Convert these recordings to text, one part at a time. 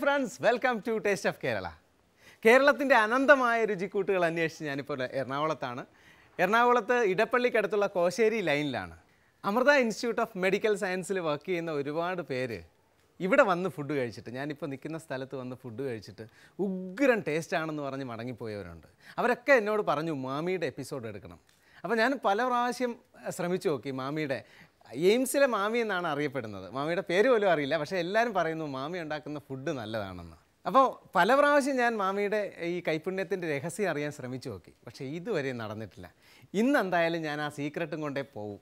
Friends welcome to taste of Kerala കേരളത്തിൻ്റെ അനന്തമായ രുചിക്കൂട്ടുകൾ അന്വേഷിച്ച് ഞാനിപ്പോൾ എറണാകുളത്താണ് എറണാകുളത്ത് ഇടപ്പള്ളിക്കടുത്തുള്ള കോശേരി ലൈനിലാണ് അമൃത ഇൻസ്റ്റിറ്റ്യൂട്ട് ഓഫ് മെഡിക്കൽ സയൻസിൽ വർക്ക് ചെയ്യുന്ന ഒരുപാട് പേര് ഇവിടെ വന്ന് ഫുഡ് കഴിച്ചിട്ട് ഞാനിപ്പോൾ നിൽക്കുന്ന സ്ഥലത്ത് വന്ന് ഫുഡ് കഴിച്ചിട്ട് ഉഗ്രൻ ടേസ്റ്റ് ആണെന്ന് പറഞ്ഞ് മടങ്ങിപ്പോയവരുണ്ട് അവരൊക്കെ എന്നോട് പറഞ്ഞു മാമിയുടെ എപ്പിസോഡ് എടുക്കണം അപ്പോൾ ഞാൻ പല പ്രാവശ്യം അഹ്, ശ്രമിച്ചു നോക്കി മാമിയുടെ എയിംസിലെ മാമി എന്നാണ് അറിയപ്പെടുന്നത് മാമിയുടെ പേര് പോലും അറിയില്ല പക്ഷേ എല്ലാവരും പറയുന്നു മാമി ഉണ്ടാക്കുന്ന ഫുഡ് നല്ലതാണെന്ന് അപ്പോൾ പല പ്രാവശ്യം ഞാൻ മാമിയുടെ ഈ കൈപുണ്യത്തിൻ്റെ രഹസ്യം അറിയാൻ ശ്രമിച്ചു നോക്കി പക്ഷേ ഇതുവരെ നടന്നിട്ടില്ല ഇന്ന് എന്തായാലും ഞാൻ ആ സീക്രട്ടും കൊണ്ടേ പോവും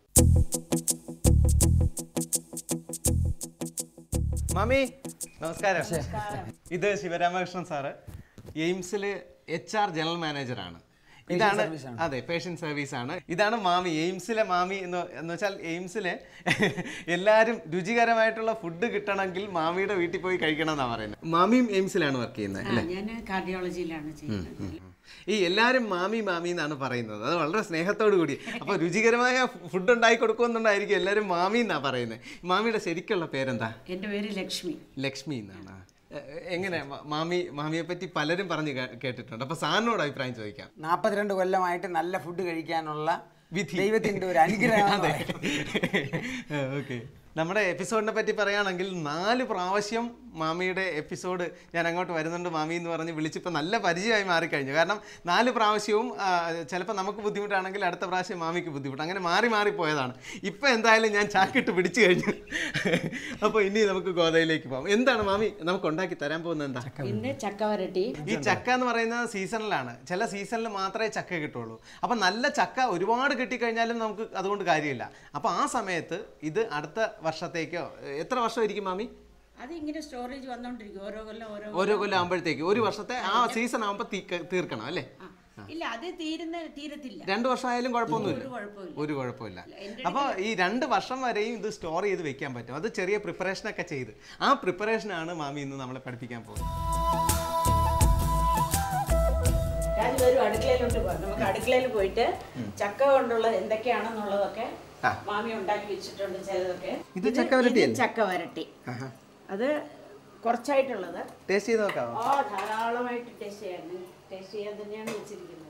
മാമി നമസ്കാരം ഇത് ശിവരാമകൃഷ്ണൻ സാറ് എയിംസിൽ എച്ച് ആർ ജനറൽ മാനേജറാണ് ഇതാണ് അതെ പേഷ്യൻ്റ് സർവീസ് ആണ് ഇതാണ് മാമി എയിംസിലെ മാമി എന്ന് എന്ന് വെച്ചാൽ എയിംസിലെ എല്ലാവരും രുചികരമായിട്ടുള്ള ഫുഡ് കിട്ടണമെങ്കിൽ മാമിയുടെ വീട്ടിൽ പോയി കഴിക്കണം എന്നാണ് പറയുന്നത് മാമിയും എയിംസിലാണ് വർക്ക് ചെയ്യുന്നത് അല്ലേ ഞാൻ കാർഡിയോളജിയിലാണ് ചെയ്യുന്നത് ഈ എല്ലാവരും മാമി മാമി എന്നാണ് പറയുന്നത് അത് വളരെ സ്നേഹത്തോടു കൂടി അപ്പോൾ രുചികരമായ ഫുഡ് ഉണ്ടാക്കി കൊടുക്കുമെന്നുണ്ടായിരിക്കും എല്ലാവരും മാമി എന്നാണ് പറയുന്നത് മാമിയുടെ ശരിക്കുള്ള പേരെന്താ എൻ്റെ പേര് ലക്ഷ്മി ലക്ഷ്മി എന്നാണ് എ- എങ്ങനെ മ- മാമി മാമിയെ പറ്റി പലരും പറഞ്ഞു കേ- കേട്ടിട്ടുണ്ട് അപ്പൊ സാറിനോട് അഭിപ്രായം ചോദിക്കാം നാൽപ്പത്തിരണ്ട് കൊല്ലമായിട്ട് നല്ല ഫുഡ് കഴിക്കാനുള്ള വിധി. ദൈവത്തിന്റെ ഒരു അനുഗ്രഹം അതെ ഓക്കെ നമ്മുടെ എപ്പിസോഡിനെ പറ്റി പറയുകയാണെങ്കിൽ നാല് പ്രാവശ്യം മാമിയുടെ എപ്പിസോഡ് ഞാൻ അങ്ങോട്ട് വരുന്നുണ്ട് മാമി എന്ന് പറഞ്ഞ് വിളിച്ചിപ്പോൾ നല്ല പരിചയമായി മാറിക്കഴിഞ്ഞു കാരണം നാല് പ്രാവശ്യവും ചിലപ്പോൾ നമുക്ക് ബുദ്ധിമുട്ടാണെങ്കിൽ അടുത്ത പ്രാവശ്യം മാമിക്ക് ബുദ്ധിമുട്ട് അങ്ങനെ മാറി മാറി പോയതാണ് ഇപ്പം എന്തായാലും ഞാൻ ചാക്കിട്ട് പിടിച്ചു കഴിഞ്ഞു അപ്പോൾ ഇനി നമുക്ക് ഗോതയിലേക്ക് പോകാം എന്താണ് മാമി നമുക്ക് ഉണ്ടാക്കി തരാൻ പോകുന്നത് എന്താ ഇന്ന് ചക്ക വരട്ടി ഈ ചക്ക എന്ന് പറയുന്നത് സീസണിലാണ് ചില സീസണിൽ മാത്രമേ ചക്ക കിട്ടുള്ളൂ അപ്പം നല്ല ചക്ക ഒരുപാട് കിട്ടിക്കഴിഞ്ഞാലും നമുക്ക് അതുകൊണ്ട് കാര്യമില്ല അപ്പോൾ ആ സമയത്ത് ഇത് അടുത്ത വർഷത്തേക്കോ എത്ര വർഷമായിരിക്കും മാമി അത് ഇങ്ങനെ സ്റ്റോറേജ് വന്നോണ്ടിരിക്കും ഓരോ കൊല്ലം ഓരോ ഓരോ കൊല്ലം ആകുമ്പോഴത്തേക്ക് ഒരു വർഷത്തെ ആ സീസൺ ആകുമ്പോൾ തീർക്കണം അല്ലേ ആ. ഇല്ല അത് തീരുന്ന തീരത്തില്ല രണ്ട് വർഷമായാലും കുഴപ്പമൊന്നുമില്ല ഒരു കുഴപ്പമില്ല ഒരു കുഴപ്പമില്ല എൻ്റെ അപ്പോൾ ഈ രണ്ട് വർഷം വരെയും ഇത് സ്റ്റോർ ചെയ്ത് വെക്കാൻ പറ്റും അത് ചെറിയ പ്രിപ്പറേഷനൊക്കെ ചെയ്ത് ആ പ്രിപ്പറേഷനാണ് മാമി ഇന്ന് നമ്മളെ പഠിപ്പിക്കാൻ പോകുന്നത് ഞാൻ വരും അടുക്കളയിലോട്ട് പോകാം നമുക്ക് അടുക്കളയിൽ പോയിട്ട് ചക്ക കൊണ്ടുള്ള എന്തൊക്കെയാണെന്നുള്ളതൊക്കെ ആ. മാമി ഉണ്ടാക്കി വെച്ചിട്ടുണ്ട് ചിലതൊക്കെ ഇത് ചക്ക വരട്ടിയല്ലേ? ചക്ക വരട്ടി അത് കുറച്ചായിട്ടുള്ളത് ടേസ്റ്റ് ചെയ്ത് നോക്കാമോ ആ ധാരാളമായിട്ട് ടേസ്റ്റ് ചെയ്യാൻ ടേസ്റ്റ് ചെയ്യാൻ തന്നെയാണ് വെച്ചിരിക്കുന്നത്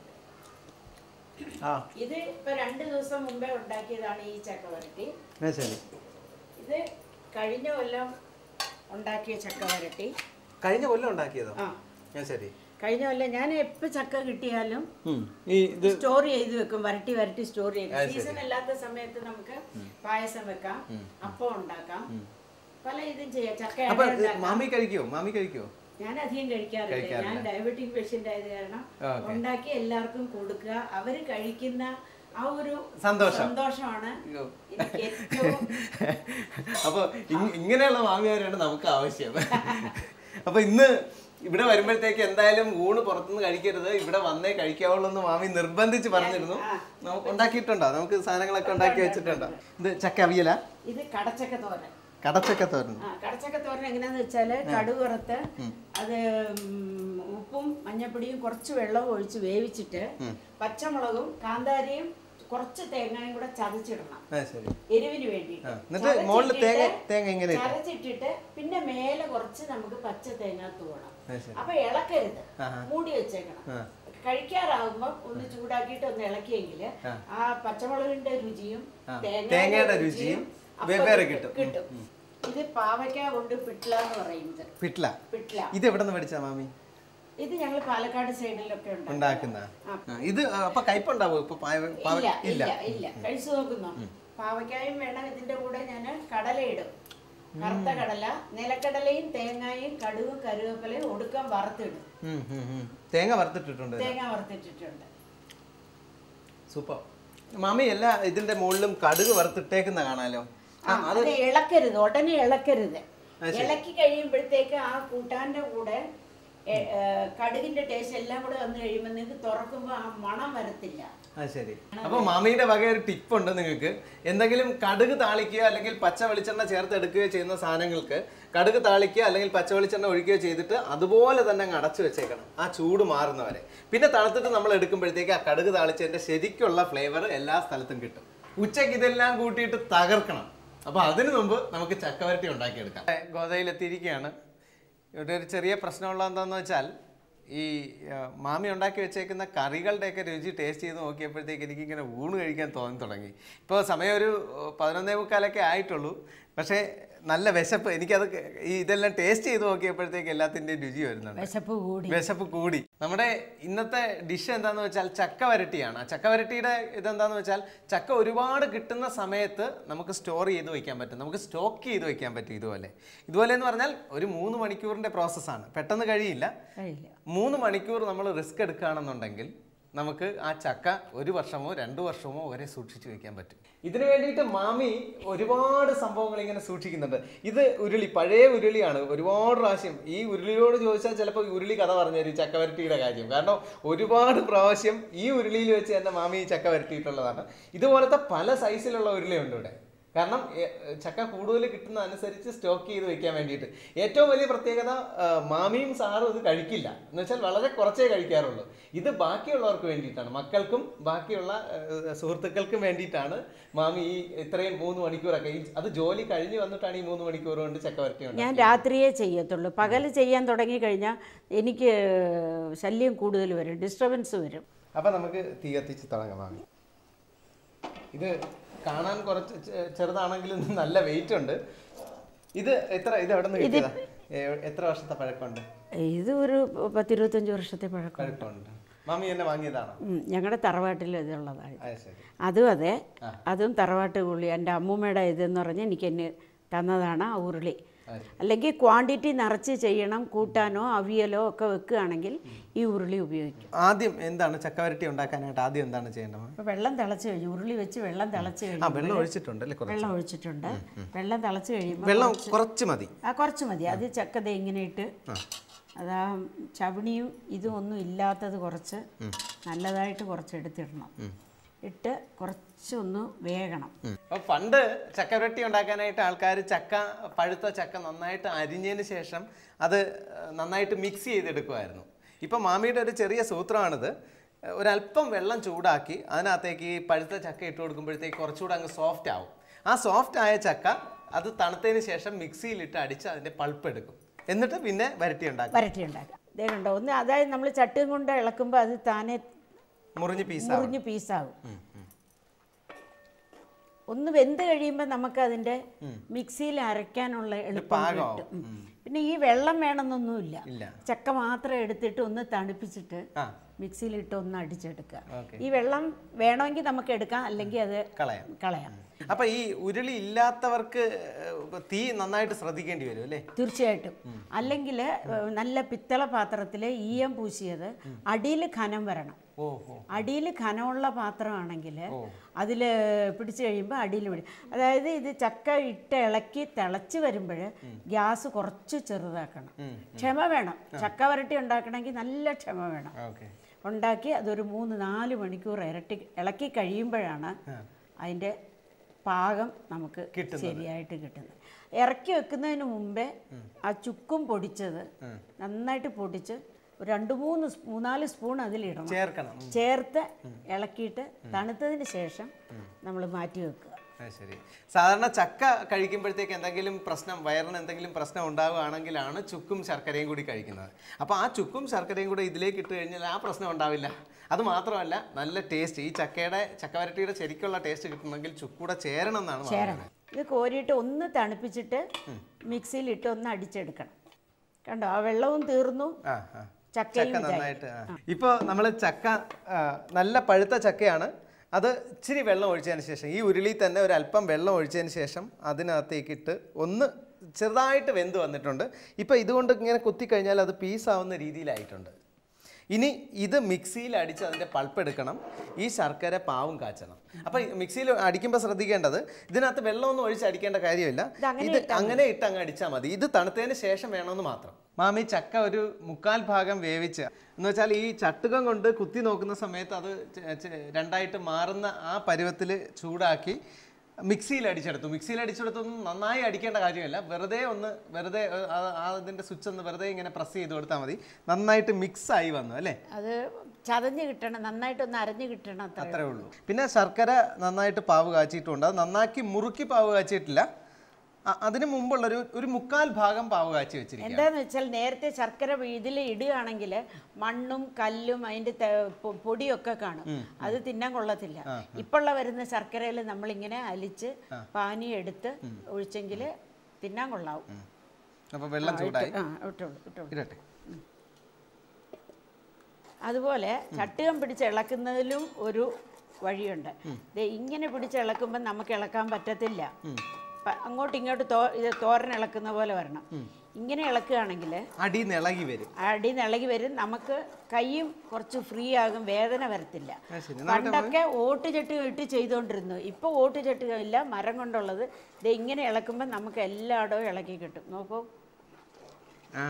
ആ ഇത് ഇപ്പൊ രണ്ട് ദിവസം മുമ്പേ ഉണ്ടാക്കിയതാണ് ഈ ചക്ക വരട്ടി എന്നാ ശരി ഇത് കഴിഞ്ഞ കൊല്ലം ഉണ്ടാക്കിയ ചക്ക വരട്ടി കഴിഞ്ഞ കൊല്ലം ഉണ്ടാക്കിയതോ ആ ഞാൻ ശരി കഴിഞ്ഞ കൊല്ലം ഞാൻ എപ്പോ ചക്ക കിട്ടിയാലും ഈ ഇത് സ്റ്റോർ ചെയ്ത് വെക്കും വരട്ടി വരട്ടി സ്റ്റോർ ചെയ്ത് സീസൺ അല്ലാത്ത സമയത്ത് നമുക്ക് പായസം വെക്കാം അപ്പം ഉണ്ടാക്കാം പല ഇതും ചെയ്യാം ചക്ക അപ്പൊ അട ഉണ്ടാക്കാം. മാമി കഴിക്കോ മാമി കഴിക്കോ ഞാൻ അധികം കഴിക്കാറില്ല ഞാൻ ഡയബറ്റിക് പേഷ്യന്റ് ആയത് കാരണം ഓക്കേ. ഉണ്ടാക്കി എല്ലാവർക്കും കൊടുക്കുക അവര് കഴിക്കുന്ന ആ ഒരു സന്തോഷം. സന്തോഷമാണ് അയ്യോ. എനിക്ക് ഏറ്റവും അപ്പൊ ഇങ്- ഇങ്ങനെയുള്ള മാമിയാരാണ് നമുക്ക് ആവശ്യം അപ്പൊ ഇന്ന് ഇവിടെ വരുമ്പോഴത്തേക്ക് എന്തായാലും ഊണ് പുറത്തുനിന്ന് കഴിക്കരുത് ഇവിടെ വന്നേ കഴിക്കാവുള്ളൂ എന്ന് മാമി നിർബന്ധിച്ച് പറഞ്ഞിരുന്നു നമുക്ക് ഉണ്ടാക്കിയിട്ടുണ്ടോ നമുക്ക് സാധനങ്ങളൊക്കെ ഉണ്ടാക്കി വെച്ചിട്ടുണ്ടോ ഇത് ചക്ക അവിയല ഇത് കടച്ചക്ക തോരൻ കടച്ചക്ക തോരൻ ആ കടച്ചക്ക തോരൻ എങ്ങനെയാന്ന് വെച്ചാല് കടുക് വറുത്ത് അത് ഉം, ഉപ്പും മഞ്ഞപ്പൊടിയും കുറച്ച് വെള്ളവും ഒഴിച്ച് വേവിച്ചിട്ട് പച്ചമുളകും കാന്താരിയും കുറച്ച് തേങ്ങയും കൂടെ ചതച്ചിടണം ആ ശരി എരിവിന് വേണ്ടിയിട്ട് ആ, എന്നിട്ട് മുകളിൽ തേങ്ങ തേങ്ങ ഇങ്ങനെ ഇട്ട്. ചതച്ചിട്ടിട്ട് പിന്നെ മേലെ കുറച്ച് നമുക്ക് പച്ച തേങ്ങ തൂവണം ആ, ശരി അപ്പൊ ഇളക്കരുത് ആഹാ. മൂടി വെച്ചേക്കണം ആ. കഴിക്കാറാകുമ്പോ ഒന്ന് ചൂടാക്കിയിട്ട് ഒന്ന് ഇളക്കിയെങ്കിൽ ആ. ആ പച്ചമുളകിന്റെ രുചിയും ആ. തേങ്ങയുടെ തേങ്ങയുടെ രുചിയും അപ്പൊ വെവ്വേറെ കിട്ടും കിട്ടും. കിട്ടും ഇത് പാവയ്ക്ക കൊണ്ട് പിട്ല എന്ന് പറയുന്നത് പിട്ല പിട്ല ഇത് എവിടെ നിന്ന് പഠിച്ചാ മാമി ഇത് ഞങ്ങൾ പാലക്കാട് സൈഡിലൊക്കെ ഉണ്ട് ഉണ്ടാക്കുന്ന ആ. ആ, ഇത് ആ, അപ്പൊ കയ്പുണ്ടാവോ ഇപ്പൊ പായ- പാവ- ഇല്ല ഇല്ല ഇല്ല ഇല്ല കഴിച്ചു നോക്കുന്നു പാവയ്ക്കായും വേണം ഇതിന്റെ കൂടെ ഞാൻ കടലയിടും കറുത്ത കടല നിലക്കടലയും തേങ്ങയും കടുകും കരുവേപ്പിലയും ഒടുക്കം വറുത്തിടും ഉം, ഉം, ഉം. തേങ്ങ വറുത്തിട്ടിട്ടുണ്ട് ഇതില്. തേങ്ങ വറുത്തിട്ടിട്ടുണ്ട് സൂപ്പർ മാമി എല്ലാ ഇതിന്റെ മുകളിലും കടുക് വറുത്തിട്ടേക്കുന്ന കാണാലോ ആ, അത് ഇളക്കരുത് ഉടനെ ഇളക്കരുത് അത് ശരി. ഇളക്കി കഴിയുമ്പോഴത്തേക്ക് ആ കൂട്ടാന്റെ കൂടെ എ, ഏ, കടുകിന്റെ ടേസ്റ്റ് എല്ലാം കൂടെ വന്നു കഴിയുമ്പോൾ നിങ്ങൾക്ക് തുറക്കുമ്പോൾ ആ മണം വരത്തില്ല ആ ശരി അപ്പൊ മാമിയുടെ വക ഒരു ടിപ്പ് ഉണ്ട് നിങ്ങൾക്ക് എന്തെങ്കിലും കടുക് താളിക്കുകയോ അല്ലെങ്കിൽ പച്ച വെളിച്ചെണ്ണ ചേർത്ത് എടുക്കുകയോ ചെയ്യുന്ന സാധനങ്ങൾക്ക് കടുക് താളിക്കുക അല്ലെങ്കിൽ പച്ച വെളിച്ചെണ്ണ ഒഴിക്കുകയോ ചെയ്തിട്ട് അതുപോലെ തന്നെ അങ്ങ് അടച്ചു വെച്ചേക്കണം ആ ചൂട് മാറുന്നവരെ പിന്നെ തണുത്തിട്ട് നമ്മൾ എടുക്കുമ്പോഴത്തേക്ക് ആ കടുക് താളിച്ചതിന്റെ ശരിക്കുള്ള ഫ്ലേവർ എല്ലാ സ്ഥലത്തും കിട്ടും ഉച്ചയ്ക്ക് ഇതെല്ലാം കൂട്ടിയിട്ട് തകർക്കണം അപ്പൊ അതിനു മുമ്പ് നമുക്ക് ചക്കവരട്ടി ഉണ്ടാക്കിയെടുക്കാം ഗോതയിലെത്തിയിരിക്കുകയാണ് ഇവിടെ ഒരു ചെറിയ പ്രശ്നമുള്ള എന്താണെന്ന് വെച്ചാൽ ഈ ആ, മാമി ഉണ്ടാക്കി വെച്ചേക്കുന്ന കറികളുടെയൊക്കെ രുചി ടേസ്റ്റ് ചെയ്ത് നോക്കിയപ്പോഴത്തേക്ക് എനിക്കിങ്ങനെ ഊണ് കഴിക്കാൻ തോന്നി തുടങ്ങി ഇപ്പോൾ സമയം ഒരു ആ, പതിനൊന്നേ മുക്കാലൊക്കെ ആയിട്ടുള്ളൂ പക്ഷേ നല്ല വിശപ്പ് എനിക്കത് ക- ഈ ഇതെല്ലാം ടേസ്റ്റ് ചെയ്ത് നോക്കിയപ്പോഴത്തേക്ക് എല്ലാത്തിൻ്റെയും രുചി വരുന്നുണ്ട് വിശപ്പ് കൂടി വിശപ്പ് കൂടി നമ്മുടെ ഇന്നത്തെ ഡിഷ് എന്താന്ന് വെച്ചാൽ ചക്ക വരട്ടിയാണ് ആ ചക്ക വരട്ടിയുടെ ഇതെന്താന്ന് വെച്ചാൽ ചക്ക ഒരുപാട് കിട്ടുന്ന സമയത്ത് നമുക്ക് സ്റ്റോർ ചെയ്ത് വെക്കാൻ പറ്റും നമുക്ക് സ്റ്റോക്ക് ചെയ്ത് വെക്കാൻ പറ്റും ഇതുപോലെ ഇതുപോലെ എന്ന് പറഞ്ഞാൽ ഒരു മൂന്ന് മണിക്കൂറിന്റെ പ്രോസസ്സാണ് പെട്ടെന്ന് കഴിയില്ല കഴിയില്ല മൂന്ന് മണിക്കൂർ നമ്മൾ റിസ്ക് എടുക്കുകയാണെന്നുണ്ടെങ്കിൽ നമുക്ക് ആ ചക്ക ഒരു വർഷമോ രണ്ട് വർഷമോ വരെ സൂക്ഷിച്ചു വെക്കാൻ പറ്റും ഇതിനു വേണ്ടിയിട്ട് മാമി ഒരുപാട് സംഭവങ്ങൾ ഇങ്ങനെ സൂക്ഷിക്കുന്നുണ്ട് ഇത് ഉരുളി പഴയ ഉരുളിയാണ് ഒരുപാട് പ്രാവശ്യം ഈ ഉരുളിയോട് ചോദിച്ചാൽ ചിലപ്പോൾ ഉരുളി കഥ പറഞ്ഞുതരും ചക്ക വരട്ടിയുടെ കാര്യം കാരണം ഒരുപാട് പ്രാവശ്യം ഈ ഉരുളിയിൽ വെച്ച് തന്നെ മാമി ഈ ചക്ക വരട്ടിയിട്ടുള്ളതാണ് ഇതുപോലത്തെ പല സൈസിലുള്ള ഉരുളിയുണ്ട് ഇവിടെ കാരണം എ- ചക്ക കൂടുതൽ കിട്ടുന്ന അനുസരിച്ച് സ്റ്റോക്ക് ചെയ്ത് വെക്കാൻ വേണ്ടിയിട്ട് ഏറ്റവും വലിയ പ്രത്യേകത ആ, മാമിയും സാറും ഇത് കഴിക്കില്ല എന്ന് വെച്ചാൽ വളരെ കുറച്ചേ കഴിക്കാറുള്ളൂ ഇത് ബാക്കിയുള്ളവർക്ക് വേണ്ടിയിട്ടാണ് മക്കൾക്കും ബാക്കിയുള്ള ആ, സുഹൃത്തുക്കൾക്കും വേണ്ടിയിട്ടാണ് മാമി ഈ ഇത്രയും മൂന്ന് മണിക്കൂറൊക്കെ ഈ അത് ജോലി കഴിഞ്ഞ് വന്നിട്ടാണ് ഈ മൂന്ന് മണിക്കൂർ കൊണ്ട് ചക്ക വരട്ടി ഞാൻ രാത്രിയേ ചെയ്യത്തുള്ളൂ പകൽ ചെയ്യാൻ തുടങ്ങിക്കഴിഞ്ഞാൽ എനിക്ക് ശല്യം കൂടുതൽ വരും ഡിസ്റ്റർബൻസ് വരും അപ്പം നമുക്ക് തീ കത്തിച്ച് തുടങ്ങാം മാമി ഇത് കാണാൻ കുറച്ച് ചെ- ചെറുതാണെങ്കിലും നല്ല വെയിറ്റ് ഉണ്ട് ഇത് എത്ര ഇത് എവിടെ നിന്ന് കിട്ടിയതാ എ- എത്ര വർഷത്തെ പഴക്കമുണ്ട് ഇത് ഒരു പത്തിരുപത്തഞ്ച് വർഷത്തെ പഴക്കം പഴക്കമുണ്ട് മാമി എന്നെ വാങ്ങിയതാണോ ഞങ്ങളുടെ തറവാട്ടിൽ ഇതുള്ളതാണ് അത് ശരി അതും അതെ അതും തറവാട്ട് ഉള്ളി എൻ്റെ അമ്മൂമ്മയുടെ ഇതെന്ന് പറഞ്ഞ് എനിക്ക് എന്നെ തന്നതാണ് ആ ഉരുളി അത് അല്ലെങ്കിൽ ക്വാണ്ടിറ്റി നിറച്ച് ചെയ്യണം കൂട്ടാനോ അവിയലോ ഒക്കെ വെക്കുകയാണെങ്കിൽ ഈ ഉരുളി ഉപയോഗിക്കും ആദ്യം എന്താണ് ചക്കവരട്ടി ഉണ്ടാക്കാനായിട്ട് ആദ്യം എന്താണ് ചെയ്യേണ്ടത് അപ്പോൾ വെള്ളം തിളച്ച് കഴിഞ്ഞു ഉരുളി വെച്ച് വെള്ളം തിളച്ച് ആ കഴിഞ്ഞു വെള്ളം ഒഴിച്ചിട്ടുണ്ട് അല്ലേ കുറച്ച് വെള്ളം ഒഴിച്ചിട്ടുണ്ട് വെള്ളം തിളച്ച് കഴിയുമ്പോൾ വെള്ളം കുറച്ച് മതി ആ കുറച്ച് മതി അത് ചക്കത ഇങ്ങനെ ഇട്ട് അതാ ചവിണിയും ഇതും ഒന്നും ഇല്ലാത്തത് കുറച്ച് നല്ലതായിട്ട് കുറച്ച് എടുത്തിടണം ഇട്ട് കുറച്ചൊന്ന് വേകണം അപ്പൊ പണ്ട് ചക്കവരട്ടി ഉണ്ടാക്കാനായിട്ട് ആൾക്കാർ ചക്ക പഴുത്ത ചക്ക നന്നായിട്ട് അരിഞ്ഞതിന് ശേഷം അത് നന്നായിട്ട് മിക്സ് ചെയ്തെടുക്കുമായിരുന്നു ഇപ്പൊ മാമിയുടെ ഒരു ചെറിയ സൂത്രമാണിത് ഒരല്പം വെള്ളം ചൂടാക്കി അതിനകത്തേക്ക് ഈ പഴുത്ത ചക്ക ഇട്ട് കൊടുക്കുമ്പോഴത്തേക്ക് കുറച്ചുകൂടെ അങ്ങ് സോഫ്റ്റ് ആവും ആ സോഫ്റ്റ് ആയ ചക്ക അത് തണുത്തതിന് ശേഷം മിക്സിയിലിട്ട് അടിച്ച് അതിന്റെ പൾപ്പ് എടുക്കും എന്നിട്ട് പിന്നെ വരട്ടി ഉണ്ടാക്കും വരട്ടി ഉണ്ടാക്കാം ഇതേ കണ്ടോ ഒന്ന് അതായത് നമ്മൾ ചട്ടും കൊണ്ട് ഇളക്കുമ്പോൾ അത് താനെ മുറിഞ്ഞ് പീസ് മുറിഞ്ഞ് പീസാകും ഒന്ന് വെന്ത് കഴിയുമ്പോൾ നമുക്ക് അതിൻ്റെ മിക്സിയിൽ അരയ്ക്കാനുള്ള എളുപ്പം പാകമാവും. കിട്ടും ഉം. പിന്നെ ഈ വെള്ളം വേണമെന്നൊന്നുമില്ല ഇല്ല ചക്ക മാത്രം എടുത്തിട്ട് ഒന്ന് തണുപ്പിച്ചിട്ട് ആ മിക്സിയിലിട്ട് ഒന്ന് അടിച്ചെടുക്കുക ഓക്കെ ഈ വെള്ളം വേണമെങ്കിൽ നമുക്ക് എടുക്കാം അല്ലെങ്കിൽ അത് കളയാം കളയാം അപ്പൊ ഈ ഉരുളി ഇല്ലാത്തവർക്ക് ഏഹ്, തീ നന്നായിട്ട് ശ്രദ്ധിക്കേണ്ടി വരും അല്ലേ തീർച്ചയായിട്ടും അല്ലെങ്കിൽ നല്ല പിത്തള പാത്രത്തിൽ ഈയം പൂശിയത് അടിയിൽ ഖനം വരണം ഓ ഓ അടിയിൽ ഖനമുള്ള പാത്രമാണെങ്കിൽ അതിൽ പിടിച്ചു കഴിയുമ്പോൾ അടിയിൽ പിടി അതായത് ഇത് ചക്ക ഇട്ട് ഇളക്കി തിളച്ച് വരുമ്പോൾ ഗ്യാസ് കുറച്ച് ചെറുതാക്കണം ക്ഷമ വേണം ചക്ക വരട്ടി ഉണ്ടാക്കണമെങ്കിൽ നല്ല ക്ഷമ വേണം ഓക്കെ ഉണ്ടാക്കി അതൊരു മൂന്ന് നാല് മണിക്കൂർ ഇരട്ടി ഇളക്കി കഴിയുമ്പോഴാണ് അതിൻ്റെ പാകം നമുക്ക് ശരിയായിട്ട് കിട്ടുന്നത് ഇറക്കി വെക്കുന്നതിന് മുമ്പേ ആ ചുക്കും പൊടിച്ചത് നന്നായിട്ട് പൊടിച്ച് ഒരു രണ്ട് മൂന്ന് സ്- മൂന്നാല് സ്പൂൺ അതിലിടണം ചേർക്കണം ഉം. ചേർത്ത് ഇളക്കിയിട്ട് തണുത്തതിന് ശേഷം നമ്മൾ മാറ്റി വെക്കുക അത് ശരി സാധാരണ ചക്ക കഴിക്കുമ്പോഴത്തേക്ക് എന്തെങ്കിലും പ്രശ്നം വയറിന് എന്തെങ്കിലും പ്രശ്നം ഉണ്ടാവുകയാണെങ്കിലാണ് ചുക്കും ശർക്കരയും കൂടി കഴിക്കുന്നത് അപ്പോൾ ആ ചുക്കും ശർക്കരയും കൂടി ഇതിലേക്ക് ഇട്ട് കഴിഞ്ഞാൽ ആ പ്രശ്നം ഉണ്ടാവില്ല അത് മാത്രമല്ല നല്ല ടേസ്റ്റ് ഈ ചക്കയുടെ ചക്കവരട്ടിയുടെ ശരിക്കുള്ള ടേസ്റ്റ് കിട്ടണമെങ്കിൽ ചുക്കൂടെ ചേരണം എന്നാണ് പറയുന്നത് ഇത് കോരിയിട്ട് ഒന്ന് തണുപ്പിച്ചിട്ട് മിക്സിയിലിട്ട് ഒന്ന് അടിച്ചെടുക്കണം കണ്ടോ ആ വെള്ളവും തീർന്നു ആ ആ ചക്കയും ചക്ക നന്നായിട്ട് ഇപ്പോൾ നമ്മൾ ചക്ക ആ, നല്ല പഴുത്ത ചക്കയാണ് അത് ഇച്ചിരി വെള്ളം ഒഴിച്ചതിന് ശേഷം ഈ ഉരുളി തന്നെ ഒരു അല്പം വെള്ളം ഒഴിച്ചതിന് ശേഷം അതിനകത്തേക്കിട്ട് ഒന്ന് ചെറുതായിട്ട് വെന്ത് വന്നിട്ടുണ്ട് ഇപ്പോൾ ഇതുകൊണ്ട് ഇങ്ങനെ കുത്തിക്കഴിഞ്ഞാൽ അത് പീസാവുന്ന രീതിയിലായിട്ടുണ്ട് ഇനി ഇത് മിക്സിയിൽ അടിച്ച് അതിൻ്റെ പൾപ്പ് എടുക്കണം ഈ ശർക്കര പാവും കാച്ചണം അപ്പോൾ മിക്സിയിൽ അടിക്കുമ്പോൾ ശ്രദ്ധിക്കേണ്ടത് ഇതിനകത്ത് വെള്ളമൊന്നും ഒഴിച്ച് അടിക്കേണ്ട കാര്യമില്ല ഇത് അങ്ങനെ ഇട്ട് അങ്ങ് അടിച്ചാൽ മതി ഇത് തണുത്തതിന് ശേഷം വേണമെന്ന് മാത്രം മാമി ചക്ക ഒരു മുക്കാൽ ഭാഗം വേവിച്ച് എന്ന് വെച്ചാൽ ഈ ചട്ടുകം കൊണ്ട് കുത്തി നോക്കുന്ന സമയത്ത് അത് ചെ- ചെ- രണ്ടായിട്ട് മാറുന്ന ആ പരുവത്തിൽ ചൂടാക്കി മിക്സിയിൽ അടിച്ചെടുത്തു മിക്സിയിൽ അടിച്ചെടുത്തൊന്നും നന്നായി അടിക്കേണ്ട കാര്യമില്ല വെറുതെ ഒന്ന് വെറുതെ ഏഹ്, ആ- ആ അതിൻ്റെ സ്വിച്ച് ഒന്ന് വെറുതെ ഇങ്ങനെ പ്രസ് ചെയ്ത് കൊടുത്താൽ മതി നന്നായിട്ട് മിക്സ് ആയി വന്നു അല്ലേ അത് ചതഞ്ഞ് കിട്ടണം നന്നായിട്ടൊന്ന് അരഞ്ഞ് കിട്ടണം അത്ര അത്രേ ഉള്ളൂ പിന്നെ ശർക്കര നന്നായിട്ട് പാവ് കാച്ചിയിട്ടുണ്ട് അത് നന്നാക്കി മുറുക്കി പാവ് കാച്ചിയിട്ടില്ല അ- അതിന് മുമ്പുള്ള ഒരു ഒരു മുക്കാൽ ഭാഗം പാവ് കാച്ചി വെച്ചിരിക്കുക എന്താന്ന് വെച്ചാൽ നേരത്തെ ശർക്കര ഇതിൽ ഇടുകയാണെങ്കിൽ മണ്ണും കല്ലും അതിന്റെ ത- പൊ- പൊടിയൊക്കെ കാണും അത് തിന്നാൻ കൊള്ളത്തില്ല ഇപ്പോഴുള്ള വരുന്ന ശർക്കരയിൽ നമ്മളിങ്ങനെ അലിച്ച് പാനി എടുത്ത് ഒഴിച്ചെങ്കിൽ തിന്നാൻ കൊള്ളാവും അപ്പൊ വെള്ളം ചൂടായി ആ ഇട്ടോളൂ ഇട്ടോളൂ ഇരട്ടെ അതുപോലെ ചട്ടുകം പിടിച്ച് ഇളക്കുന്നതിലും ഒരു വഴിയുണ്ട് ദേ ഇങ്ങനെ പിടിച്ച് ഇളക്കുമ്പോൾ നമുക്ക് ഇളക്കാൻ പറ്റത്തില്ല പ- അങ്ങോട്ടും ഇങ്ങോട്ടും തോ ഇത് തോരൻ ഇളക്കുന്ന പോലെ വരണം ഇങ്ങനെ ഇളക്കുകയാണെങ്കിൽ അടി ഇളകി വരും അടി നിളകി വരും നമുക്ക് കൈയും കുറച്ച് ഫ്രീ ആകും വേദന വരത്തില്ല ആ, ശരി. പണ്ടൊക്കെ ഓട്ടുചട്ടി ഇട്ട് ചെയ്തുകൊണ്ടിരുന്നു ഇപ്പോൾ ഓട്ടുചട്ടി ഇല്ല മരം കൊണ്ടുള്ളത് ദേ ഇങ്ങനെ ഇളക്കുമ്പോൾ നമുക്ക് എല്ലായിടവും ഇളക്കി കിട്ടും നോക്കൂ ആ.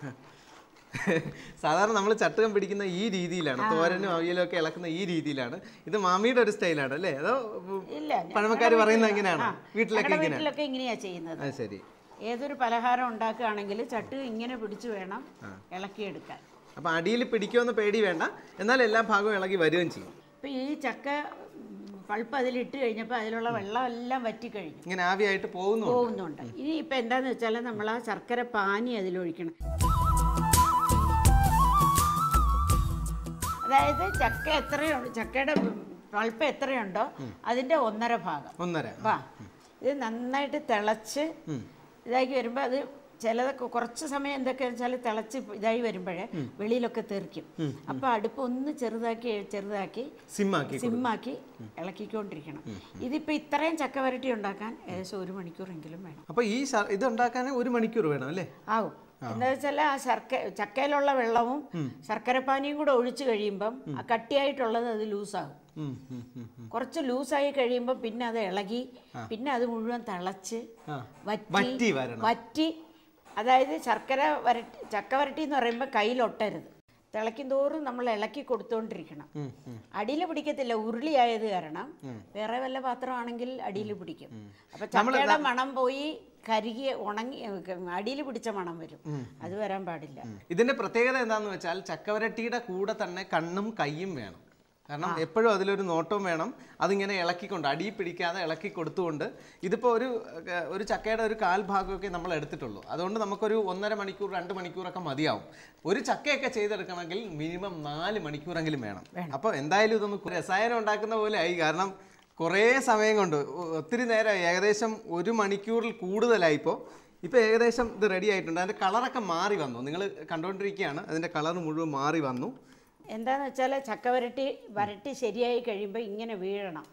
സാധാരണ നമ്മൾ ചട്ടുകം പിടിക്കുന്ന ഈ രീതിയിലാണ് തോരനും അവിയലും ഒക്കെ ഇളക്കുന്ന ഈ രീതിയിലാണ് ഇത് മാമിയുടെ ഒരു സ്റ്റൈലാണ് അല്ലേ അതോ ഇല്ല പഴമക്കാർ പറയുന്നത് എങ്ങനെയാണോ വീട്ടിലൊക്കെ ഞങ്ങളുടെ ഇങ്ങനെ വീട്ടിലൊക്കെ ഇങ്ങനെയാ ചെയ്യുന്നത് അത് ശരി ഏതൊരു പലഹാരം ഉണ്ടാക്കുകയാണെങ്കിൽ ചട്ട് ഇങ്ങനെ പിടിച്ചു വേണം ഇളക്കിയെടുക്കാൻ അപ്പൊ അടിയിൽ പിടിക്കുമെന്ന് പേടി വേണ്ട എന്നാൽ എല്ലാ ഭാഗവും ഇളകി വരികയും ചെയ്യും ഇപ്പം ഈ ചക്ക ഉം, പൾപ്പ് അതിലിട്ട് കഴിഞ്ഞപ്പോൾ അതിലുള്ള വെള്ളം എല്ലാം വറ്റിക്കഴിഞ്ഞു ഇങ്ങനെ ആവിയായിട്ട് പോകുന്നു പോകുന്നുണ്ട് ഇനി ഇപ്പം എന്താന്ന് വെച്ചാൽ നമ്മൾ ആ ശർക്കര പാനി അതിലൊഴിക്കണം അതായത് ചക്ക എത്രയുണ്ട് ചക്കയുടെ പൾപ്പ് എത്രയുണ്ടോ അതിൻ്റെ ഒന്നര ഭാഗം ഒന്നര വാ ഇത് നന്നായിട്ട് തിളച്ച് ഇതാക്കി വരുമ്പോൾ അത് ചിലതൊക്കെ കുറച്ച് സമയം എന്തൊക്കെയാണെന്ന് വെച്ചാൽ തിളച്ച് ഇതായി വരുമ്പോഴേ വെളിയിലൊക്കെ തെറിക്കും അപ്പോൾ അടുപ്പ് ഒന്ന് ചെറുതാക്കി ചെറുതാക്കി സിമ്മാക്കി സിമ്മാക്കി ഇളക്കിക്കൊണ്ടിരിക്കണം ഇതിപ്പോൾ ഇത്രയും ചക്ക വരട്ടി ഉണ്ടാക്കാൻ ഏകദേശം ഒരു മണിക്കൂറെങ്കിലും വേണം അപ്പൊ ഈ ശ- ഇത് ഉണ്ടാക്കാൻ ഒരു മണിക്കൂർ വേണം അല്ലേ ആവും എന്താ വെച്ചാൽ ആ ശർക്ക ചക്കയിലുള്ള വെള്ളവും ശർക്കരപ്പാനിയും കൂടെ ഒഴിച്ചു കഴിയുമ്പം ആ കട്ടിയായിട്ടുള്ളത് അത് ലൂസാകും ഉം, ഉം, ഉം, ഉം. കുറച്ച് ലൂസായി കഴിയുമ്പോൾ പിന്നെ അത് ഇളകി പിന്നെ അത് മുഴുവൻ തിളച്ച് ആ. വറ്റി വറ്റി വരണം വറ്റി അതായത് ശർക്കര വരട്ടി ചക്ക വരട്ടി എന്ന് പറയുമ്പോൾ കയ്യിലൊട്ടരുത് തിളയ്ക്കും തോറും നമ്മൾ ഇളക്കി കൊടുത്തുകൊണ്ടിരിക്കണം ഉം, ഉം. അടിയിൽ പിടിക്കത്തില്ല ഉരുളിയായത് കാരണം വേറെ വല്ല പാത്രമാണെങ്കിൽ അടിയിൽ പിടിക്കും അപ്പൊ ചക്കയുടെ മണം പോയി കരുകി ഉണങ്ങി അടിയിൽ പിടിച്ച മണം വരും അത് വരാൻ പാടില്ല ഇതിന്റെ പ്രത്യേകത എന്താന്ന് വെച്ചാൽ ചക്കവരട്ടിയുടെ കൂടെ തന്നെ കണ്ണും കൈയും വേണം കാരണം എപ്പോഴും അതിലൊരു നോട്ടവും വേണം അതിങ്ങനെ ഇളക്കിക്കൊണ്ട് അടി പിടിക്കാതെ ഇളക്കി കൊടുത്തുകൊണ്ട് ഇതിപ്പോൾ ഒരു ഏർ, ഒരു ചക്കയുടെ ഒരു കാൽ ഭാഗമൊക്കെ നമ്മൾ എടുത്തിട്ടുള്ളൂ അതുകൊണ്ട് നമുക്കൊരു ഒന്നര മണിക്കൂർ രണ്ട് മണിക്കൂറൊക്കെ മതിയാവും ഒരു ചക്കയൊക്കെ ചെയ്തെടുക്കണമെങ്കിൽ മിനിമം നാല് മണിക്കൂറെങ്കിലും വേണം അപ്പോൾ എന്തായാലും ഇതൊന്ന് രസായനം ഉണ്ടാക്കുന്ന പോലെ ആയി കാരണം കുറേ സമയം കൊണ്ട് ഒ- ഒത്തിരി നേരം ഏകദേശം ഒരു മണിക്കൂറിൽ കൂടുതലായിപ്പോൾ ഇപ്പോൾ ഏകദേശം ഇത് റെഡി ആയിട്ടുണ്ട് അതിൻ്റെ കളറൊക്കെ മാറി വന്നു നിങ്ങൾ കണ്ടുകൊണ്ടിരിക്കുകയാണ് അതിൻ്റെ കളർ മുഴുവൻ മാറി വന്നു എന്താന്ന് വെച്ചാൽ ചക്ക വരട്ടി വരട്ടി ശരിയായി കഴിയുമ്പോൾ ഇങ്ങനെ വീഴണം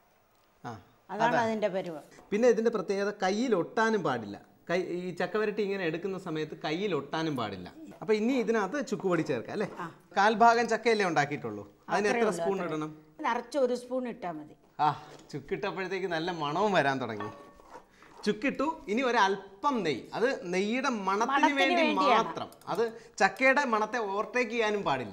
ആ അതാണ് അതിന്റെ പരുവം പിന്നെ ഇതിൻ്റെ പ്രത്യേകത കയ്യിൽ ഒട്ടാനും പാടില്ല കൈ ഈ ചക്കവരട്ടി ഇങ്ങനെ എടുക്കുന്ന സമയത്ത് കയ്യിൽ ഒട്ടാനും പാടില്ല അപ്പോൾ ഇനി ഇതിനകത്ത് ചുക്കുപൊടി ചേർക്കാം അല്ലേ കാൽഭാഗം ചക്കയല്ലേ ഉണ്ടാക്കിയിട്ടുള്ളൂ അതിന് എത്ര സ്പൂൺ ഇടണം നിറച്ച് ഒരു സ്പൂൺ ഇട്ടാൽ മതി ആ ചുക്കിട്ടപ്പോഴത്തേക്ക് നല്ല മണവും വരാൻ തുടങ്ങി ചുക്കിട്ടു ഇനി ഒരല്പം നെയ്യ് അത് നെയ്യുടെ മണത്തിന് മണത്തിന് വേണ്ടി വേണ്ടിയാണ്. മാത്രം അത് ചക്കയുടെ മണത്തെ ഓവർടേക്ക് ചെയ്യാനും പാടില്ല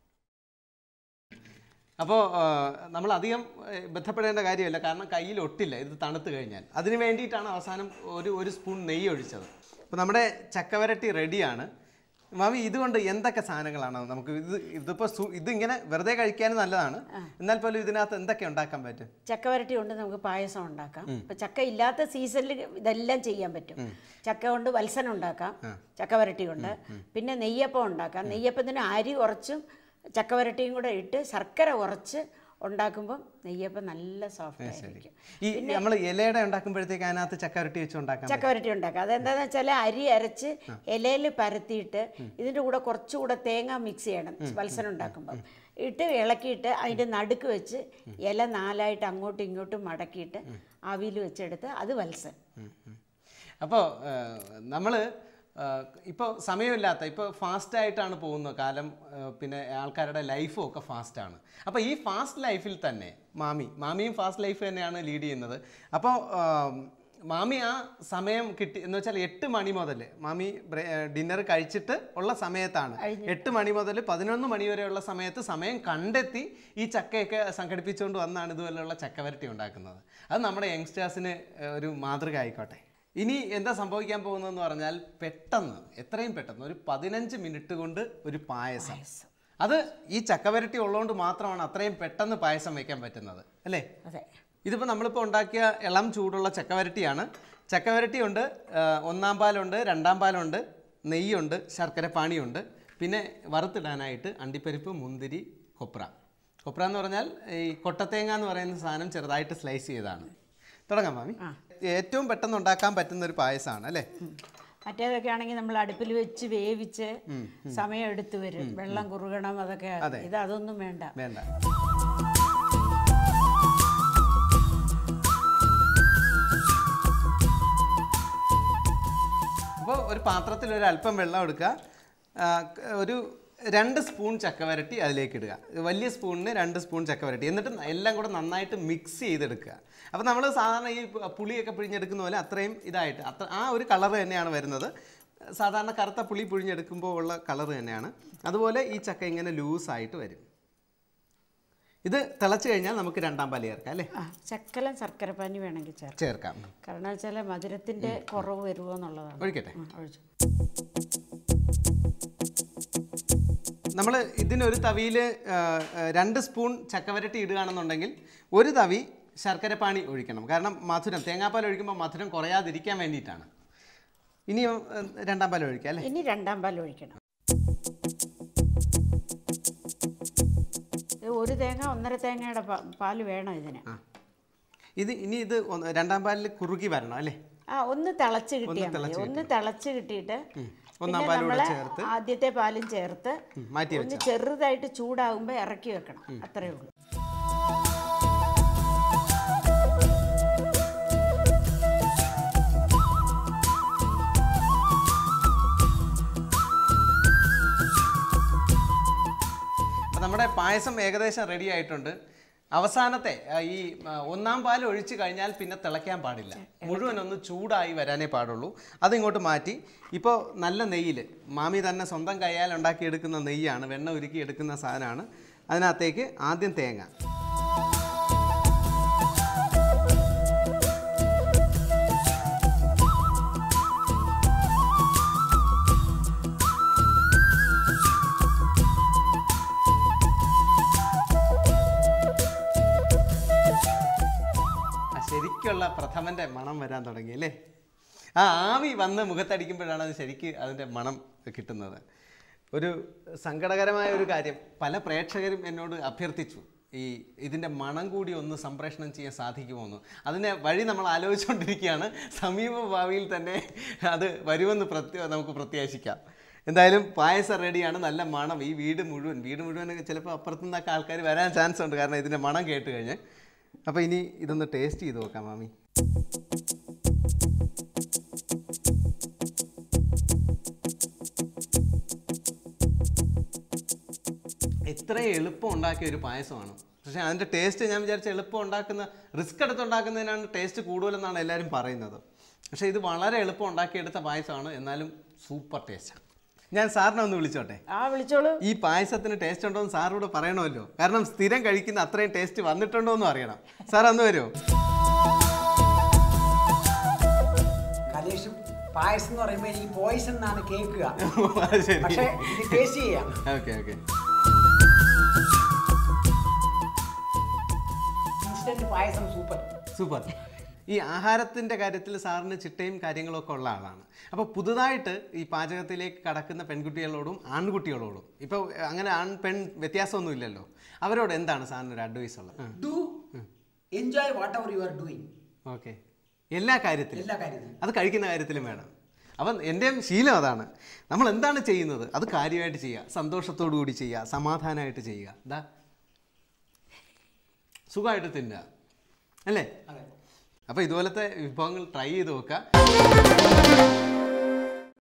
അപ്പോൾ നമ്മൾ അധികം ഏ, ബന്ധപ്പെടേണ്ട കാര്യമില്ല കാരണം കയ്യിൽ ഒട്ടില്ല ഇത് തണുത്ത് കഴിഞ്ഞാൽ അതിന് വേണ്ടിയിട്ടാണ് അവസാനം ഒരു ഒരു സ്പൂൺ നെയ്യ് ഒഴിച്ചത് അപ്പോൾ നമ്മുടെ ചക്കവരട്ടി റെഡിയാണ് മാമി ഇതുകൊണ്ട് എന്തൊക്കെ സാധനങ്ങളാണ് നമുക്ക് ഇത് ഇതിപ്പോൾ സു- ഇതിങ്ങനെ വെറുതെ കഴിക്കാനും നല്ലതാണ് എന്നാൽ പോലും ഇതിനകത്ത് എന്തൊക്കെ ഉണ്ടാക്കാൻ പറ്റും ചക്ക വരട്ടി കൊണ്ട് നമുക്ക് പായസം ഉണ്ടാക്കാം ഇപ്പൊ ചക്ക ഇല്ലാത്ത സീസണിൽ ഇതെല്ലാം ചെയ്യാൻ പറ്റും ചക്ക കൊണ്ട് വത്സനം ഉണ്ടാക്കാം ചക്ക വരട്ടി കൊണ്ട് പിന്നെ നെയ്യപ്പം ഉണ്ടാക്കാം നെയ്യപ്പത്തിന് അരി കുറച്ചും ചക്ക വരട്ടിയും കൂടെ ഇട്ട് ശർക്കര കുറച്ച് ഉണ്ടാക്കുമ്പോൾ നെയ്യപ്പം നല്ല സോഫ്റ്റ് ആയിരിക്കും ഈ നമ്മൾ ഇലയുടെ ഉണ്ടാക്കുമ്പോഴത്തേക്ക് അതിനകത്ത് ചക്കരട്ടി വെച്ച് ഉണ്ടാക്കാം ചക്ക വരട്ടി ഉണ്ടാക്കാം അതെന്താന്ന് വെച്ചാൽ അരി അരച്ച് ഇലയിൽ പരത്തിയിട്ട് ഇതിൻ്റെ കൂടെ കുറച്ചുകൂടെ തേങ്ങ മിക്സ് ചെയ്യണം വത്സനം ഉണ്ടാക്കുമ്പോൾ ഇട്ട് ഇളക്കിയിട്ട് അതിൻ്റെ നടുക്ക് വെച്ച് ഇല നാലായിട്ട് അങ്ങോട്ടും ഇങ്ങോട്ടും മടക്കിയിട്ട് ആവിയിൽ വെച്ചെടുത്ത് അത് വത്സൻ അപ്പോൾ നമ്മൾ ഇപ്പോൾ സമയമില്ലാത്ത ഇപ്പോൾ ഫാസ്റ്റായിട്ടാണ് പോകുന്നത് കാലം ആ, പിന്നെ ആൾക്കാരുടെ ലൈഫും ഒക്കെ ഫാസ്റ്റാണ് അപ്പോൾ ഈ ഫാസ്റ്റ് ലൈഫിൽ തന്നെ മാമി മാമിയും ഫാസ്റ്റ് ലൈഫ് തന്നെയാണ് ലീഡ് ചെയ്യുന്നത് അപ്പോൾ മാമി ആ സമയം കിട്ടി എന്ന് വെച്ചാൽ എട്ട് മണി മുതൽ മാമി ഡിന്നർ കഴിച്ചിട്ട് ഉള്ള സമയത്താണ് എട്ട് മണി മുതൽ പതിനൊന്ന് മണി വരെയുള്ള സമയത്ത് സമയം കണ്ടെത്തി ഈ ചക്കയൊക്കെ സംഘടിപ്പിച്ചുകൊണ്ട് വന്നാണ് ഇതുപോലെയുള്ള ചക്കവരട്ടി ഉണ്ടാക്കുന്നത് അത് നമ്മുടെ യങ്സ്റ്റേഴ്സിന് ഒരു മാതൃക ആയിക്കോട്ടെ ഇനി എന്താ സംഭവിക്കാൻ പോകുന്നതെന്ന് പറഞ്ഞാൽ പെട്ടെന്ന് എത്രയും പെട്ടെന്ന് ഒരു പതിനഞ്ച് മിനിറ്റ് കൊണ്ട് ഒരു പായസം അത് ഈ ചക്കവരട്ടി ഉള്ളതുകൊണ്ട് മാത്രമാണ് അത്രയും പെട്ടെന്ന് പായസം വയ്ക്കാൻ പറ്റുന്നത് അല്ലേ അതെ ഇതിപ്പോൾ നമ്മളിപ്പോൾ ഉണ്ടാക്കിയ ഇളം ചൂടുള്ള ചക്കവരട്ടിയാണ് ചക്കവരട്ടി ഉണ്ട് ആ, ഒന്നാം പാലുണ്ട് രണ്ടാം പാലുണ്ട് നെയ്യുണ്ട് ശർക്കര പാണിയുണ്ട് പിന്നെ വറുത്തിടാനായിട്ട് അണ്ടിപ്പരിപ്പ് മുന്തിരി കൊപ്ര കൊപ്ര എന്ന് പറഞ്ഞാൽ ഈ കൊട്ടത്തേങ്ങ എന്ന് പറയുന്ന സാധനം ചെറുതായിട്ട് സ്ലൈസ് ചെയ്തതാണ് തുടങ്ങാം മാമി ഏറ്റവും പെട്ടെന്ന് ഉണ്ടാക്കാൻ പറ്റുന്ന ഒരു പായസമാണ് അല്ലേ മറ്റേതൊക്കെ ആണെങ്കിൽ നമ്മൾ അടുപ്പിൽ വെച്ച് വേവിച്ച് സമയം എടുത്തു വരും വെള്ളം കുറുകണം അതൊക്കെ ഇത് അതൊന്നും വേണ്ട വേണ്ട അപ്പോൾ ഒരു പാത്രത്തിൽ ഒരു അല്പം വെള്ളം എടുക്കുക ആ, ക- ഒരു രണ്ട് സ്പൂൺ ചക്കവരട്ടി അതിലേക്ക് ഇടുക വലിയ സ്പൂണിന് രണ്ട് സ്പൂൺ ചക്കവരട്ടി എന്നിട്ട് എല്ലാം കൂടെ നന്നായിട്ട് മിക്സ് ചെയ്തെടുക്കുക അപ്പോൾ നമ്മൾ സാധാരണ ഈ പ- പുളിയൊക്കെ പിഴിഞ്ഞെടുക്കുന്ന പോലെ അത്രയും ഇതായിട്ട് അത്ര ആ ഒരു കളർ തന്നെയാണ് വരുന്നത് സാധാരണ കറുത്ത പുളി പിഴിഞ്ഞെടുക്കുമ്പോൾ ഉള്ള കളർ തന്നെയാണ് അതുപോലെ ഈ ചക്ക ഇങ്ങനെ ലൂസായിട്ട് വരും ഇത് തിളച്ച് കഴിഞ്ഞാൽ നമുക്ക് രണ്ടാം പാല് ചേർക്കാം അല്ലേ ആ ചക്കലം ശർക്കരപ്പാനി വേണമെങ്കിൽ ചേർക്കാം ചേർക്കാം കാരണം വെച്ചാൽ മധുരത്തിന്റെ കുറവ് വരുമോ എന്നുള്ളതാണ് ഒഴിക്കട്ടെ ആ, ഒഴിച്ചു നമ്മൾ ഇതിനൊരു തവിയിൽ രണ്ട് സ്പൂൺ ചക്കവരട്ടി ഇടുകയാണെന്നുണ്ടെങ്കിൽ ഒരു തവി ശർക്കരപ്പാണി ഒഴിക്കണം കാരണം മധുരം തേങ്ങാപ്പാൽ ഒഴിക്കുമ്പോൾ മധുരം കുറയാതിരിക്കാൻ വേണ്ടിയിട്ടാണ് ഇനി രണ്ടാം പാൽ ഒഴിക്കാം അല്ലേ ഇനി രണ്ടാം പാൽ ഒഴിക്കണം ഇത് ഒരു തേങ്ങ ഒന്നര തേങ്ങയുടെ പാ- പാല് വേണം ഇതിന് ആ ഇത് ഇനി ഇത് ഒന്ന് രണ്ടാം പാലിൽ കുറുകി വരണം അല്ലേ ആ ഒന്ന് തിളച്ച് കിട്ടിയാൽ മതി തിളച്ച് ഒന്ന് തിളച്ച് കിട്ടിയിട്ട് ഒന്നാം പിന്നെ പാലും കൂടെ നമ്മള് ചേർത്ത് ആദ്യത്തെ പാലും ചേർത്ത് ഉം, മാറ്റി ഒന്ന് വെച്ചാൽ ചെറുതായിട്ട് ചൂടാകുമ്പോൾ ഇറക്കി വെക്കണം അത്രേ ഉള്ളൂ അപ്പം നമ്മുടെ പായസം ഏകദേശം റെഡി ആയിട്ടുണ്ട് അവസാനത്തെ ആ, ഈ ആ, ഒന്നാം പാൽ ഒഴിച്ച് കഴിഞ്ഞാൽ പിന്നെ തിളയ്ക്കാൻ പാടില്ല മുഴുവൻ ഒന്ന് ചൂടായി വരാനേ പാടുള്ളൂ അതിങ്ങോട്ട് മാറ്റി ഇപ്പോൾ നല്ല നെയ്യിൽ മാമി തന്നെ സ്വന്തം കയ്യാൽ ഉണ്ടാക്കിയെടുക്കുന്ന നെയ്യാണ് വെണ്ണ ഉരുക്കി എടുക്കുന്ന സാധനമാണ് അതിനകത്തേക്ക് ആദ്യം തേങ്ങ ആ ശരിക്കുള്ള പ്രഥമൻ്റെ മണം വരാൻ തുടങ്ങി അല്ലേ ആ ആവി വന്ന് മുഖത്തടിക്കുമ്പോഴാണ് അത് ശരിക്ക് അതിൻ്റെ മണം കിട്ടുന്നത് ഒരു സങ്കടകരമായ ഒരു കാര്യം പല പ്രേക്ഷകരും എന്നോട് അഭ്യർത്ഥിച്ചു ഈ ഇതിൻ്റെ മണം കൂടി ഒന്ന് സംപ്രേഷണം ചെയ്യാൻ സാധിക്കുമോ എന്ന് അതിനെ വഴി നമ്മൾ ആലോചിച്ചുകൊണ്ടിരിക്കുകയാണ് സമീപ ഭാവിയിൽ തന്നെ അത് വരുമെന്ന് പ്രത്യ നമുക്ക് പ്രത്യാശിക്കാം എന്തായാലും പായസം റെഡിയാണ് നല്ല മണം ഈ വീട് മുഴുവൻ വീട് മുഴുവൻ ചിലപ്പോൾ അപ്പുറത്തു നിന്നൊക്കെ ആൾക്കാർ വരാൻ ചാൻസ് ഉണ്ട് കാരണം ഇതിൻ്റെ മണം കേട്ട് കഴിഞ്ഞ് അപ്പോൾ ഇനി ഇതൊന്ന് ടേസ്റ്റ് ചെയ്ത് നോക്കാം മാമി ഇത്രയും എളുപ്പം ഉണ്ടാക്കിയ ഒരു പായസമാണ് പക്ഷേ അതിൻ്റെ ടേസ്റ്റ് ഞാൻ വിചാരിച്ച എളുപ്പം ഉണ്ടാക്കുന്ന റിസ്ക് എടുത്ത് ഉണ്ടാക്കുന്നതിനാണ് ടേസ്റ്റ് കൂടുതലെന്നാണ് എല്ലാവരും പറയുന്നത് പക്ഷേ ഇത് വളരെ എളുപ്പം ഉണ്ടാക്കിയെടുത്ത പായസമാണ് എന്നാലും സൂപ്പർ ടേസ്റ്റാണ് ഞാൻ സാറിനെ ഒന്ന് വിളിച്ചോട്ടെ ആ വിളിച്ചോളൂ ഈ പായസത്തിന് ടേസ്റ്റ് ഉണ്ടോ എന്ന് സാറോട് പറയണമല്ലോ കാരണം സ്ഥിരം കഴിക്കുന്ന അത്രയും ടേസ്റ്റ് വന്നിട്ടുണ്ടോ എന്നും അറിയണം സാർ അന്ന് വരുമോ കലേഷ് പായസം എന്ന് പറയുമ്പോൾ എനിക്ക് പോയിസൺ എന്നാണ് കേൾക്കുക ശരി പക്ഷേ ഇത് ടേസ്റ്റ് ചെയ്യാം ഓക്കെ ഓക്കെ ഇൻസ്റ്റന്റ് പായസം സൂപ്പർ സൂപ്പർ ഈ ആഹാരത്തിൻ്റെ കാര്യത്തിൽ സാറിന് ചിട്ടയും കാര്യങ്ങളൊക്കെ ഉള്ള ആളാണ് അപ്പോൾ പുതുതായിട്ട് ഈ പാചകത്തിലേക്ക് കടക്കുന്ന പെൺകുട്ടികളോടും ആൺകുട്ടികളോടും ഇപ്പോൾ അങ്ങനെ ആൺ പെൺ വ്യത്യാസമൊന്നും ഇല്ലല്ലോ അവരോട് എന്താണ് സാറിന് ഒരു അഡ്വൈസ് ഉള്ളത് do enjoy whatever you are doing okay എല്ലാ കാര്യത്തിലും എല്ലാ കാര്യത്തിലും അത് കഴിക്കുന്ന കാര്യത്തിലും വേണം അപ്പം എൻ്റെ ശീലം അതാണ് നമ്മൾ എന്താണ് ചെയ്യുന്നത് അത് കാര്യമായിട്ട് ചെയ്യുക സന്തോഷത്തോടു കൂടി ചെയ്യുക സമാധാനമായിട്ട് ചെയ്യുക ഇതാ സുഖമായിട്ട് തിന്നുക അല്ലേ അതെ അപ്പോൾ ഇതുപോലത്തെ വിഭവങ്ങൾ ട്രൈ ചെയ്ത് നോക്കുക